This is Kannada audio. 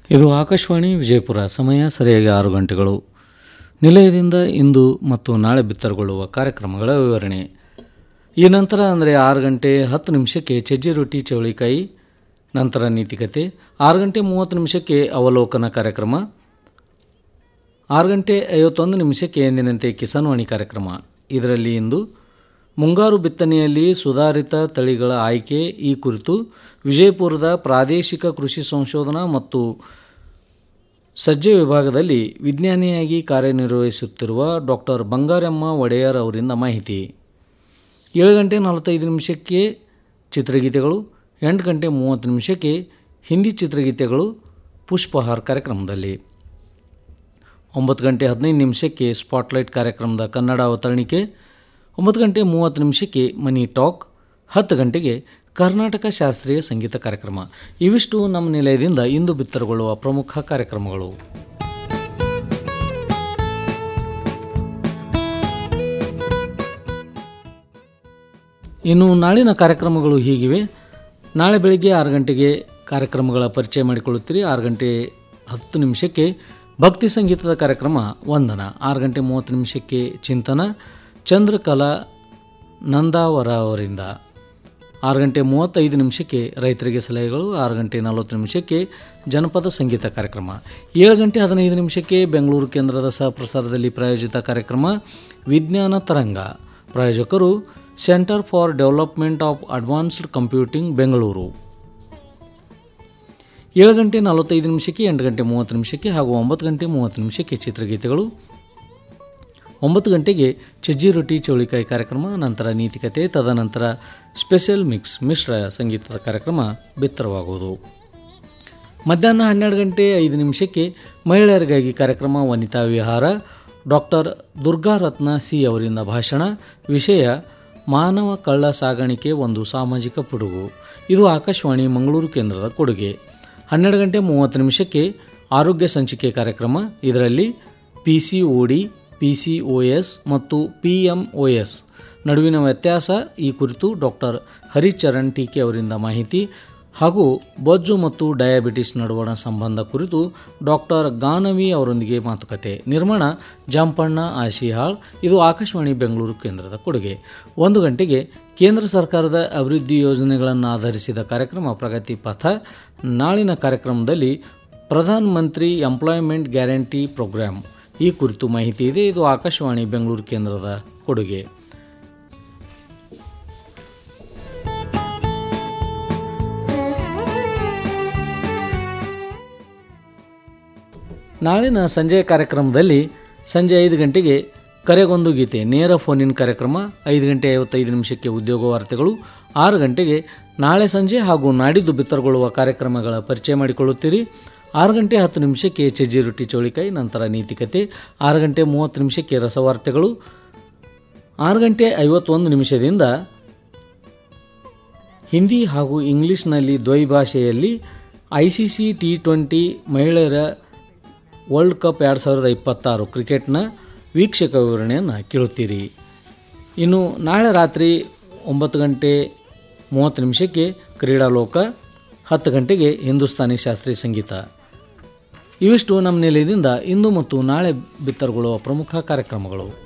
ಇದು ಆಕಾಶವಾಣಿ ವಿಜಯಪುರ ಸಮಯ ಸರಿಯಾಗಿ ಆರು ಗಂಟೆಗಳು ನಿಲಯದಿಂದ ಇಂದು ಮತ್ತು ನಾಳೆ ಬಿತ್ತರಗೊಳ್ಳುವ ಕಾರ್ಯಕ್ರಮಗಳ ವಿವರಣೆ ಈ ನಂತರ ಅಂದರೆ ಆರು ಗಂಟೆ ಹತ್ತು ನಿಮಿಷಕ್ಕೆ ಚಜ್ಜಿ ರೊಟ್ಟಿ ಚೌಳಿಕಾಯಿ ನಂತರ ನೀತಿಕತೆ ಆರು ಗಂಟೆ ಮೂವತ್ತು ನಿಮಿಷಕ್ಕೆ ಅವಲೋಕನ ಕಾರ್ಯಕ್ರಮ ಆರು ಗಂಟೆ ಐವತ್ತೊಂದು ನಿಮಿಷಕ್ಕೆ ಎಂದಿನಂತೆ ಕಿಸಾನ್ವಾಣಿ ಕಾರ್ಯಕ್ರಮ ಇದರಲ್ಲಿ ಇಂದು ಮುಂಗಾರು ಬಿತ್ತನೆಯಲ್ಲಿ ಸುಧಾರಿತ ತಳಿಗಳ ಆಯ್ಕೆ ಈ ಕುರಿತು ವಿಜಯಪುರದ ಪ್ರಾದೇಶಿಕ ಕೃಷಿ ಸಂಶೋಧನಾ ಮತ್ತು ಸಜ್ಜೆ ವಿಭಾಗದಲ್ಲಿ ವಿಜ್ಞಾನಿಯಾಗಿ ಕಾರ್ಯನಿರ್ವಹಿಸುತ್ತಿರುವ ಡಾಕ್ಟರ್ ಬಂಗಾರಮ್ಮ ಒಡೆಯರ್ ಅವರಿಂದ ಮಾಹಿತಿ ಏಳು ಗಂಟೆ ನಲವತ್ತೈದು ನಿಮಿಷಕ್ಕೆ ಚಿತ್ರಗೀತೆಗಳು ಎಂಟು ಗಂಟೆ ಮೂವತ್ತು ನಿಮಿಷಕ್ಕೆ ಹಿಂದಿ ಚಿತ್ರಗೀತೆಗಳು ಪುಷ್ಪಹಾರ್ ಕಾರ್ಯಕ್ರಮದಲ್ಲಿ ಒಂಬತ್ತು ಗಂಟೆ ಹದಿನೈದು ನಿಮಿಷಕ್ಕೆ ಸ್ಪಾಟ್ಲೈಟ್ ಕಾರ್ಯಕ್ರಮದ ಕನ್ನಡ ಅವತರಣಿಕೆ ಒಂಬತ್ತು ಗಂಟೆ ಮೂವತ್ತು ನಿಮಿಷಕ್ಕೆ ಮನಿ ಟಾಕ್ ಹತ್ತು ಗಂಟೆಗೆ ಕರ್ನಾಟಕ ಶಾಸ್ತ್ರೀಯ ಸಂಗೀತ ಕಾರ್ಯಕ್ರಮ ಇವಿಷ್ಟು ನಮ್ಮ ನಿಲಯದಿಂದ ಇಂದು ಬಿತ್ತರಗೊಳ್ಳುವ ಪ್ರಮುಖ ಕಾರ್ಯಕ್ರಮಗಳು ಇನ್ನು ನಾಳಿನ ಕಾರ್ಯಕ್ರಮಗಳು ಹೀಗಿವೆ ನಾಳೆ ಬೆಳಿಗ್ಗೆ ಆರು ಗಂಟೆಗೆ ಕಾರ್ಯಕ್ರಮಗಳ ಪರಿಚಯ ಮಾಡಿಕೊಳ್ಳುತ್ತೀರಿ ಆರು ಗಂಟೆ ಹತ್ತು ನಿಮಿಷಕ್ಕೆ ಭಕ್ತಿ ಸಂಗೀತದ ಕಾರ್ಯಕ್ರಮ ವಂದನ ಆರು ಗಂಟೆ ಮೂವತ್ತು ನಿಮಿಷಕ್ಕೆ ಚಿಂತನ ಚಂದ್ರಕಲಾ ನಂದಾವರ ಅವರಿಂದ ಆರು ಗಂಟೆ ಮೂವತ್ತೈದು ನಿಮಿಷಕ್ಕೆ ರೈತರಿಗೆ ಸಲಹೆಗಳು ಆರು ಗಂಟೆ ನಲವತ್ತು ನಿಮಿಷಕ್ಕೆ ಜನಪದ ಸಂಗೀತ ಕಾರ್ಯಕ್ರಮ ಏಳು ಗಂಟೆ ಹದಿನೈದು ನಿಮಿಷಕ್ಕೆ ಬೆಂಗಳೂರು ಕೇಂದ್ರದ ಸಹಪ್ರಸಾರದಲ್ಲಿ ಪ್ರಾಯೋಜಿತ ಕಾರ್ಯಕ್ರಮ ವಿಜ್ಞಾನ ತರಂಗ ಪ್ರಾಯೋಜಕರು centre for development of advanced computing Bengaluru ಏಳು ಗಂಟೆ ನಲವತ್ತೈದು ನಿಮಿಷಕ್ಕೆ ಎಂಟು ಗಂಟೆ ಮೂವತ್ತು ನಿಮಿಷಕ್ಕೆ ಹಾಗೂ ಒಂಬತ್ತು ಗಂಟೆ ಮೂವತ್ತು ನಿಮಿಷಕ್ಕೆ ಚಿತ್ರಗೀತೆಗಳು ಒಂಬತ್ತು ಗಂಟೆಗೆ ಚಜ್ಜಿ ರೊಟ್ಟಿ ಚೌಳಿಕಾಯಿ ಕಾರ್ಯಕ್ರಮ ನಂತರ ನೀತಿಕತೆ ತದನಂತರ ಸ್ಪೆಷಲ್ ಮಿಕ್ಸ್ ಮಿಶ್ರ ಸಂಗೀತದ ಕಾರ್ಯಕ್ರಮ ಬಿತ್ತರವಾಗುವುದು ಮಧ್ಯಾಹ್ನ ಹನ್ನೆರಡು ಗಂಟೆ ಐದು ನಿಮಿಷಕ್ಕೆ ಮಹಿಳೆಯರಿಗಾಗಿ ಕಾರ್ಯಕ್ರಮ ವನಿತಾ ವಿಹಾರ ಡಾಕ್ಟರ್ ದುರ್ಗಾರತ್ನ ಸಿ ಅವರಿಂದ ಭಾಷಣ ವಿಷಯ ಮಾನವ ಕಳ್ಳ ಸಾಗಾಣಿಕೆ ಒಂದು ಸಾಮಾಜಿಕ ಪಿಡುಗು ಇದು ಆಕಾಶವಾಣಿ ಮಂಗಳೂರು ಕೇಂದ್ರದ ಕೊಡುಗೆ ಹನ್ನೆರಡು ಗಂಟೆ ಮೂವತ್ತು ನಿಮಿಷಕ್ಕೆ ಆರೋಗ್ಯ ಸಂಚಿಕೆ ಕಾರ್ಯಕ್ರಮ ಇದರಲ್ಲಿ P C O D P C O S ಮತ್ತು ಪಿ ಎಂ ಒ ಎಸ್ ನಡುವಿನ ವ್ಯತ್ಯಾಸ ಈ ಕುರಿತು ಡಾಕ್ಟರ್ ಹರಿಚರಣ್ ಟೀಕೆ ಅವರಿಂದ ಮಾಹಿತಿ ಹಾಗೂ ಬೊಜ್ಜು ಮತ್ತು ಡಯಾಬಿಟಿಸ್ ನಡುವಣ ಸಂಬಂಧ ಕುರಿತು ಡಾಕ್ಟರ್ ಗಾನವಿ ಅವರೊಂದಿಗೆ ಮಾತುಕತೆ ನಿರ್ಮಾಣ ಜಾಂಪಣ್ಣ ಆಶಿಹಾಳ್ ಇದು ಆಕಾಶವಾಣಿ ಬೆಂಗಳೂರು ಕೇಂದ್ರದ ಕೊಡುಗೆ ಒಂದು ಗಂಟೆಗೆ ಕೇಂದ್ರ ಸರ್ಕಾರದ ಅಭಿವೃದ್ಧಿ ಯೋಜನೆಗಳನ್ನು ಆಧರಿಸಿದ ಕಾರ್ಯಕ್ರಮ ಪ್ರಗತಿ ಪಥ ನಾಳಿನ ಕಾರ್ಯಕ್ರಮದಲ್ಲಿ ಪ್ರಧಾನ ಮಂತ್ರಿ ಎಂಪ್ಲಾಯ್ಮೆಂಟ್ ಗ್ಯಾರಂಟಿ ಪ್ರೋಗ್ರಾಂ ಈ ಕುರಿತು ಮಾಹಿತಿ ಇದೆ ಇದು ಆಕಾಶವಾಣಿ ಬೆಂಗಳೂರು ಕೇಂದ್ರದ ಕೊಡುಗೆ ನಾಳಿನ ಸಂಜೆಯ ಕಾರ್ಯಕ್ರಮದಲ್ಲಿ ಸಂಜೆ ಐದು ಗಂಟೆಗೆ ಕರೆಗೊಂದು ಗೀತೆ ನೇರ ಫೋನಿನ ಕಾರ್ಯಕ್ರಮ ಐದು ಗಂಟೆ ಐವತ್ತೈದು ನಿಮಿಷಕ್ಕೆ ಉದ್ಯೋಗ ವಾರ್ತೆಗಳು ಆರು ಗಂಟೆಗೆ ನಾಳೆ ಸಂಜೆ ಹಾಗೂ ನಾಡಿದ್ದು ಬಿತ್ತರಗೊಳ್ಳುವ ಕಾರ್ಯಕ್ರಮಗಳ ಪರಿಚಯ ಮಾಡಿಕೊಳ್ಳುತ್ತೀರಿ ಆರು ಗಂಟೆ ಹತ್ತು ನಿಮಿಷಕ್ಕೆ ಚಜ್ಜಿ ರೊಟ್ಟಿ ಚೌಳಿಕಾಯಿ ನಂತರ ನೀತಿಕತೆ ಆರು ಗಂಟೆ ಮೂವತ್ತು ನಿಮಿಷಕ್ಕೆ ರಸವಾರ್ತೆಗಳು ಆರು ಗಂಟೆ ಐವತ್ತೊಂದು ನಿಮಿಷದಿಂದ ಹಿಂದಿ ಹಾಗೂ ಇಂಗ್ಲಿಷ್ನಲ್ಲಿ ದ್ವೈಭಾಷೆಯಲ್ಲಿ I C C T twenty ಮಹಿಳೆಯರ ವರ್ಲ್ಡ್ ಕಪ್ ಎರಡು ಸಾವಿರದ ಇಪ್ಪತ್ತಾರು ಕ್ರಿಕೆಟ್ನ ವೀಕ್ಷಕ ವಿವರಣೆಯನ್ನು ಕೇಳುತ್ತೀರಿ ಇನ್ನು ನಾಳೆ ರಾತ್ರಿ ಒಂಬತ್ತು ಗಂಟೆ ಮೂವತ್ತು ನಿಮಿಷಕ್ಕೆ ಕ್ರೀಡಾಲೋಕ ಹತ್ತು ಗಂಟೆಗೆ ಹಿಂದೂಸ್ತಾನಿ ಶಾಸ್ತ್ರೀಯ ಸಂಗೀತ ಇವಿಷ್ಟು ನಮ್ಮ ನಿಲಯದಿಂದ ಇಂದು ಮತ್ತು ನಾಳೆ ಬಿತ್ತರಗೊಳ್ಳುವ ಪ್ರಮುಖ ಕಾರ್ಯಕ್ರಮಗಳು